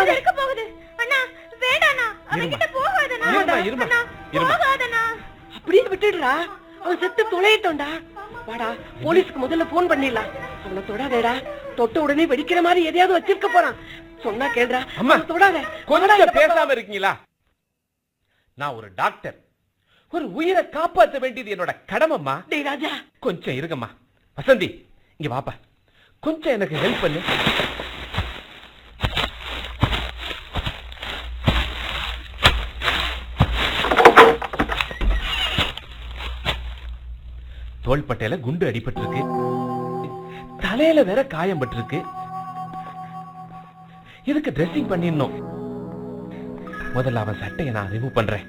தொடாத இருக்க போகுது அண்ணா வேண்டாண்ணா அவன்கிட்ட போகாதண்ணா இருமா, இருமா, அண்ணா, இருமா. போகாதண்ணா அப்படியே விட்டுடுறா அவன் செத்து தொலையட்டோம்டா வாடா போலீஸ்க்கு முதல்ல போன் பண்ணிடலாம் அவனை தொடாதேடா தொட்ட உடனே வெடிக்கிற மாதிரி எதையாவது வச்சிருக்க போறான் சொன்னா கேளுடா அம்மா, அவனை தொடாத கொஞ்சம் பேசாம இருக்கீங்களா நான் ஒரு டாக்டர் ஒரு உயிரை காப்பாற்ற வேண்டியது என்னோட கடமைம்மா டேய் ராஜா கொஞ்சம் இருங்கம்மா வசந்தி இங்க வாப்பா கொஞ்சம் எனக்கு ஹெல்ப் பண்ணு தோள்பட்டையில குண்டு அடிபட்டிருக்கு தலையில வேற காயம் பட்டிருக்கு இதுக்கு ட்ரெஸ்ஸிங் பண்ணிடணும் முதல்ல அவன் சட்டையை நான் ரிமூவ் பண்றேன்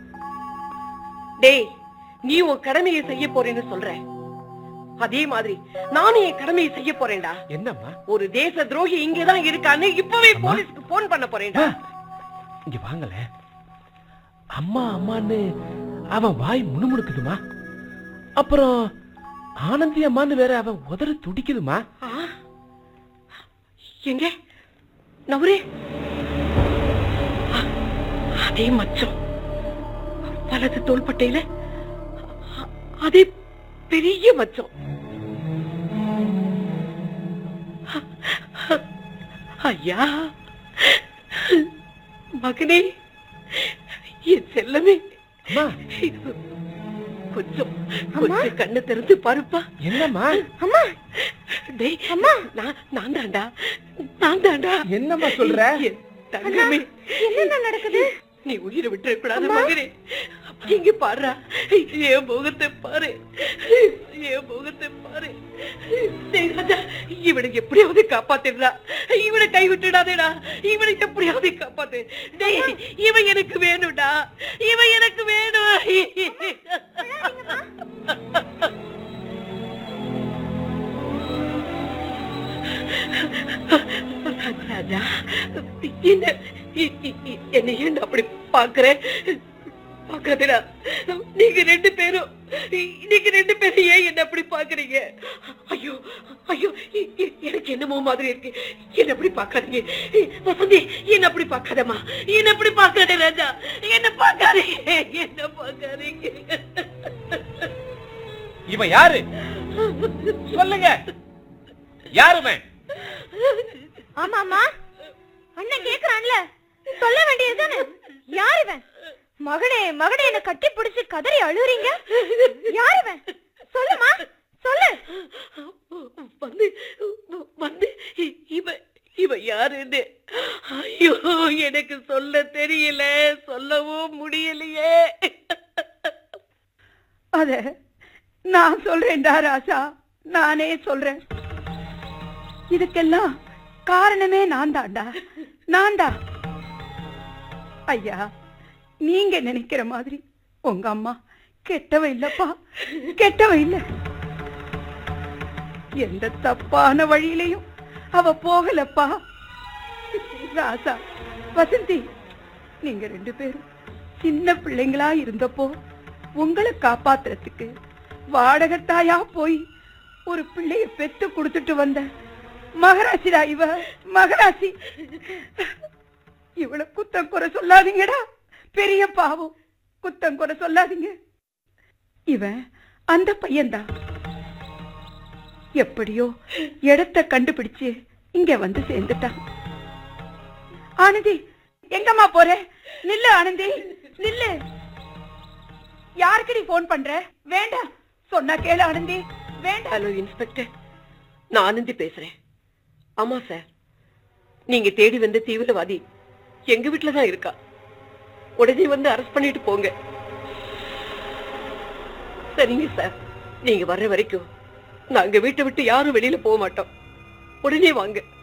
டேய் நீ உன் கடமையை செய்ய போறேன்னு சொல்ற அதே மாதிரி நானும் என் கடமையை செய்ய போறேன்டா என்னம்மா ஒரு தேச துரோகி இங்கதான் இருக்கான்னு இப்பவே அம்மா. போலீஸ்க்கு போன் பண்ண போறேன்டா இங்க வாங்கல அம்மா அம்மான்னு அவன் வாய் முணுமுணுக்குதுமா அப்புறம் ஆனந்தி அம்மான்னு வேற அவன் உதறு துடிக்குதுமா ஆ? எங்க நவரே ஆ, அதே மச்சம் வலது தோள்பட்டையில அ- அதே பெரிய மச்சம் ஐயா மகனே என் செல்லமே அம்மா கொஞ்சம் கொஞ்சம் கண்ணு திறந்து பாருப்பா என்னம்மா அம்மா டேய் அம்மா நான் நான் தான்டா நான் தான்டா என்னம்மா சொல்ற என் தங்கமே என்னென்ன நடக்குது நீ உயிரை விட்டுற கூடாது மகனே இங்க பாருடா என் முகத்தை பாரு என் முகத்தை பாரு டேய் ராஜா இவனை எப்படியாவது காப்பாத்திடுறா இவனை கை விட்டுடாதேடா இவனை எப்படியாவது காப்பாத்து டேய் இவன் எனக்கு வேணும்டா இவன் எனக்கு வேணும் ராஜா என்ன இ- இ- இ- என்னை ஏன் அப்படி பாக்குற பாக்காதடா நீங்க ரெண்டு பேரும் நீங்க ரெண்டு பேரும் ஏன் என்ன அப்படி பாக்குறீங்க ஐயோ ஐயோ இ- இ- எனக்கு என்னமோ மாதிரி இருக்கு என்ன அப்படி பாக்காதீங்க வசந்தி என்ன அப்படி பாக்காதம்மா என்ன அப்படி பாக்காத ராஜா என்ன பாக்காதீங்க என்ன பாக்காதீங்க இவன் யாரு சொல்லுங்க யாருவன் ஆமா ஆமா அண்ணன் கேக்குறான்ல சொல்ல வேண்டியதுதானே யார் இவன் மகனே மகனே என்ன கட்டி பிடிச்சு கதறி அழுறீங்க யார் இவன் சொல்லுமா சொல்லு வந்து வந்து இ- இவ இவ யாருன்னு ஐயோ எனக்கு சொல்ல தெரியல சொல்லவும் முடியலையே அத நான் சொல்றேன்டா ராசா நானே சொல்றேன் இதுக்கெல்லாம் காரணமே நான் தான்டா நான் தான் ஐயா நீங்க நினைக்கிற மாதிரி உங்க அம்மா கெட்டவ இல்லப்பா கெட்டவ இல்ல எந்த தப்பான வழியிலையும் அவ போகலப்பா ராசா வசந்தி நீங்க ரெண்டு பேரும் சின்ன பிள்ளைங்களா இருந்தப்போ உங்களை காப்பாத்துறதுக்கு வாடகத்தாயா போய் ஒரு பிள்ளைய பெத்து கொடுத்துட்டு வந்த மகராசிடா இவ மகராசி இவளை குத்தம் குறை சொல்லாதீங்கடா பெரிய பாவம் குத்தம் குறை சொல்லாதீங்க இவன் அந்த பையன்தான் எப்படியோ இடத்த கண்டுபிடிச்சு இங்க வந்து சேர்ந்துட்டான் ஆனந்தி எங்கம்மா போற நில்லு ஆனந்தி நில்லு யாருக்கு நீ போன் பண்ற வேண்டாம் சொன்னா கேளு ஆனந்தி வேண்டாம் ஹலோ இன்ஸ்பெக்டர் நான் ஆனந்தி பேசுறேன் ஆமா சார் நீங்க தேடி வந்த தீவிரவாதி எங்க வீட்டுல தான் இருக்கா உடனே வந்து அரெஸ்ட் பண்ணிட்டு போங்க சரிங்க சார் நீங்க வர்ற வரைக்கும் நாங்க வீட்டை விட்டு யாரும் வெளியில போக மாட்டோம் உடனே வாங்க